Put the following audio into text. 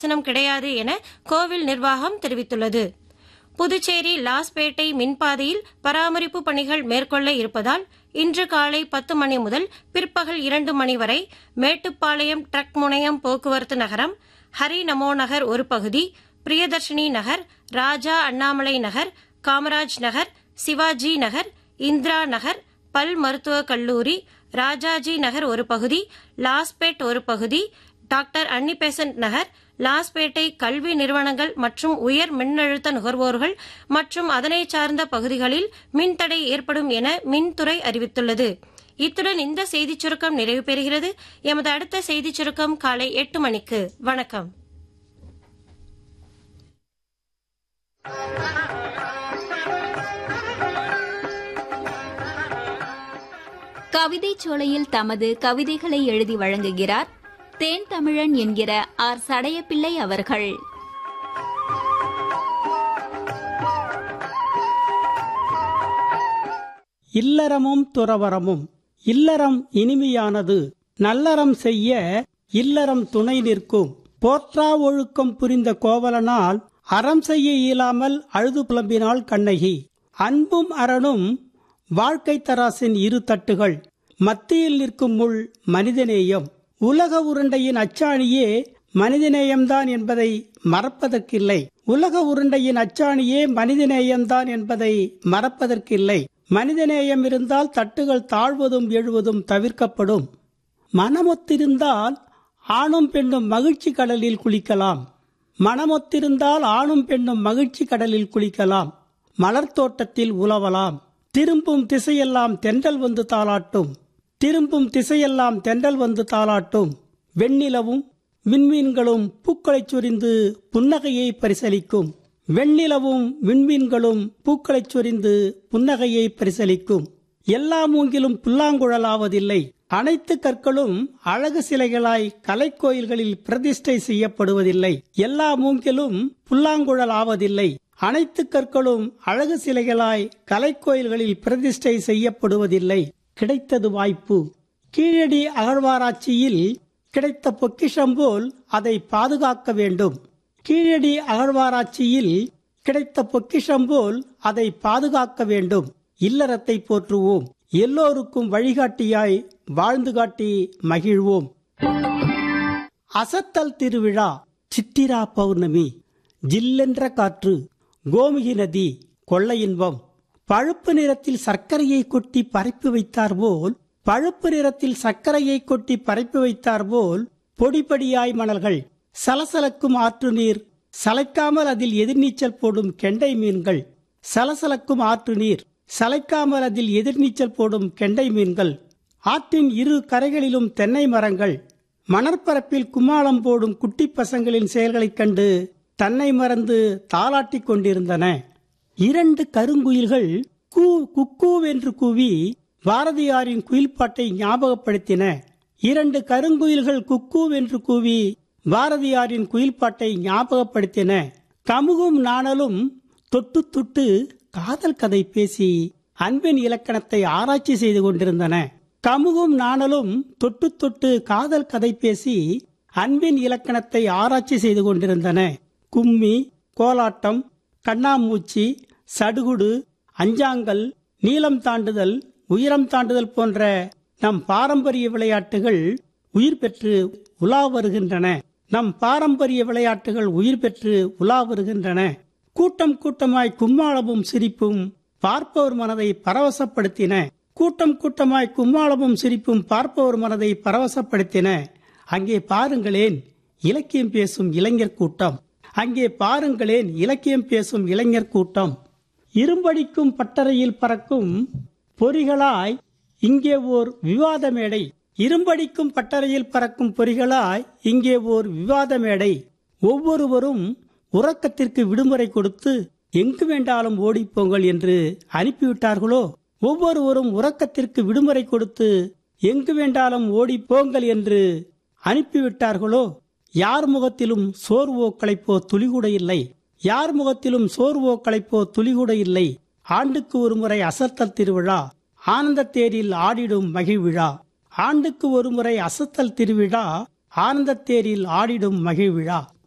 பாசனம் கிடையாது என கோவில் நிர்வாகம் தெரிவித்துள்ளது புதுச்சேரி லாஸ்பேட்டை மின்பாதையில் பராமரிப்பு பணிகள் மேற்கொள்ள இருப்பதால் இன்று காலை பத்து மணி முதல் பிற்பகல் இரண்டு மணி வரை மேட்டுப்பாளையம் ட்ரக் முனையம் போக்குவரத்து நகரம் ஹரி நமோ நகர் ஒரு பகுதி பிரியதர்ஷினி நகர் ராஜா அண்ணாமலை நகர் காமராஜ் நகர் சிவாஜி நகர் இந்திரா நகர் பல் மருத்துவக் கல்லூரி ராஜாஜி நகர் ஒரு பகுதி லாஸ்பேட் ஒரு பகுதி டாக்டர் அன்னிபெசன்ட் நகர் லாஸ்பேட்டை கல்வி நிறுவனங்கள் மற்றும் உயர் மின்னழுத்த நுகர்வோர்கள் மற்றும் அதனை சார்ந்த பகுதிகளில் மின்தடை ஏற்படும் என மின்துறை அறிவித்துள்ளது இத்துடன் இந்த செய்திச் சுருக்கம் நிறைவு பெறுகிறது எமது அடுத்த செய்திச் சுருக்கம் காலை எட்டு மணிக்கு வணக்கம் கவிதைச் சோலையில் தமது கவிதைகளை எழுதி வழங்குகிறார் தேன் தமிழன் என்கிற ஆர் சடையப்பிள்ளை அவர்கள் இல்லறமும் துறவரமும் இல்லறம் இனிமையானது நல்லறம் செய்ய இல்லறம் துணை நிற்கும் போற்றா ஒழுக்கம் புரிந்த கோவலனால் அறம் செய்ய இயலாமல் அழுது புலம்பினாள் கண்ணகி அன்பும் அரணும் வாழ்க்கை தராசின் இரு தட்டுகள் மத்தியில் நிற்கும் முள் மனிதநேயம் உலக உருண்டையின் அச்சாணியே மனிதநேயம்தான் என்பதை மறப்பதற்கில்லை உலக உருண்டையின் அச்சாணியே மனிதநேயம்தான் என்பதை மறப்பதற்கில்லை மனிதநேயம் இருந்தால் தட்டுகள் தாழ்வதும் எழுவதும் தவிர்க்கப்படும் மனமொத்திருந்தால் ஆணும் பெண்ணும் மகிழ்ச்சி கடலில் குளிக்கலாம் மனமொத்திருந்தால் ஆணும் பெண்ணும் மகிழ்ச்சி கடலில் குளிக்கலாம் மலர் தோட்டத்தில் உலவலாம் திரும்பும் திசையெல்லாம் தென்றல் வந்து தாளாட்டும் திரும்பும் திசையெல்லாம் தென்றல் வந்து தாளாட்டும் வெண்ணிலவும் விண்மீன்களும் பூக்களைச் சொரிந்து புன்னகையை பரிசலிக்கும் வெண்ணிலவும் விண்மீன்களும் பூக்களைச் சொரிந்து புன்னகையை பரிசலிக்கும் எல்லா மூங்கிலும் புல்லாங்குழலாவதில்லை அனைத்து கற்களும் அழகு சிலைகளாய் கலைக்கோயில்களில் பிரதிஷ்டை செய்யப்படுவதில்லை எல்லா மூங்கிலும் புல்லாங்குழல் ஆவதில்லை அனைத்து கற்களும் அழகு சிலைகளாய் கலைக்கோயில்களில் பிரதிஷ்டை செய்யப்படுவதில்லை கிடைத்தது வாய்ப்பு கீழடி அகழ்வாராய்ச்சியில் கிடைத்த பொக்கிஷம் போல் அதை பாதுகாக்க வேண்டும் கீழடி அகழ்வாராய்ச்சியில் கிடைத்த பொக்கிஷம் போல் அதை பாதுகாக்க வேண்டும் இல்லறத்தை போற்றுவோம் எல்லோருக்கும் வழிகாட்டியாய் வாழ்ந்து காட்டி மகிழ்வோம் அசத்தல் திருவிழா சித்திரா பௌர்ணமி ஜில்லென்ற காற்று கோமுகி நதி கொள்ளை இன்பம் பழுப்பு நிறத்தில் சர்க்கரையை கொட்டி பரப்பி வைத்தார் போல் பழுப்பு நிறத்தில் சர்க்கரையை கொட்டி பரப்பி வைத்தார் போல் பொடிப்படியாய் மணல்கள் சலசலக்கும் ஆற்று நீர் சளைக்காமல் அதில் எதிர்நீச்சல் போடும் கெண்டை மீன்கள் சலசலக்கும் ஆற்று நீர் சளைக்காமல் அதில் எதிர்நீச்சல் போடும் கெண்டை மீன்கள் ஆற்றின் இரு கரைகளிலும் தென்னை மரங்கள் மணற்பரப்பில் கும்மாளம் போடும் குட்டி பசங்களின் செயல்களைக் கண்டு தன்னை மறந்து தாளாட்டிக் கொண்டிருந்தன இரண்டு கருங்குயில்கள் கூ குக்கூவென்று கூவி பாரதியாரின் குயில்பாட்டை ஞாபகப்படுத்தின இரண்டு கருங்குயில்கள் குக்கூவென்று கூவி பாரதியாரின் குயில்பாட்டை ஞாபகப்படுத்தின கமுகும் நாணலும் தொட்டு தொட்டு காதல் கதை பேசி அன்பின் இலக்கணத்தை ஆராய்ச்சி செய்து கொண்டிருந்தன கமுகும் நாணலும் தொட்டு தொட்டு காதல் கதை பேசி அன்பின் இலக்கணத்தை ஆராய்ச்சி செய்து கொண்டிருந்தன கும்மி கோலாட்டம் கண்ணாமூச்சி சடுகுடு அஞ்சாங்கல் நீளம் தாண்டுதல் உயரம் தாண்டுதல் போன்ற நம் பாரம்பரிய விளையாட்டுகள் உயிர் பெற்று உலா வருகின்றன நம் பாரம்பரிய விளையாட்டுகள் உயிர் பெற்று உலா வருகின்றன கூட்டம் கூட்டமாய் கும்மாளமும் சிரிப்பும் பார்ப்பவர் மனதை பரவசப்படுத்தின கூட்டம் கூட்டமாய் கும்மாளமும் சிரிப்பும் பார்ப்பவர் மனதை பரவசப்படுத்தின அங்கே பாருங்களேன் இலக்கியம் பேசும் இளைஞர் கூட்டம் அங்கே பாருங்களேன் இலக்கியம் பேசும் இளைஞர் கூட்டம் இரும்படிக்கும் பட்டறையில் பறக்கும் பொறிகளாய் இங்கே ஓர் விவாத மேடை இரும்படிக்கும் பட்டறையில் பறக்கும் பொறிகளாய் இங்கே ஓர் விவாத மேடை ஒவ்வொருவரும் உறக்கத்திற்கு விடுமுறை கொடுத்து எங்கு வேண்டாலும் ஓடிப்போங்கள் என்று அனுப்பிவிட்டார்களோ ஒவ்வொருவரும் உறக்கத்திற்கு விடுமுறை கொடுத்து எங்கு வேண்டாலும் ஓடிப்போங்கள் என்று அனுப்பிவிட்டார்களோ யார் முகத்திலும் சோர்வோ களைப்போ துளிகூட இல்லை யார் முகத்திலும் சோர்வோ களைப்போ துளிகூட இல்லை ஆண்டுக்கு ஒருமுறை அசத்தல் திருவிழா ஆனந்த தேரில் ஆடிடும் மகிழ்விழா ஆண்டுக்கு ஒருமுறை அசத்தல் திருவிழா ஆனந்த தேரில் ஆடிடும் மகிழ்விழா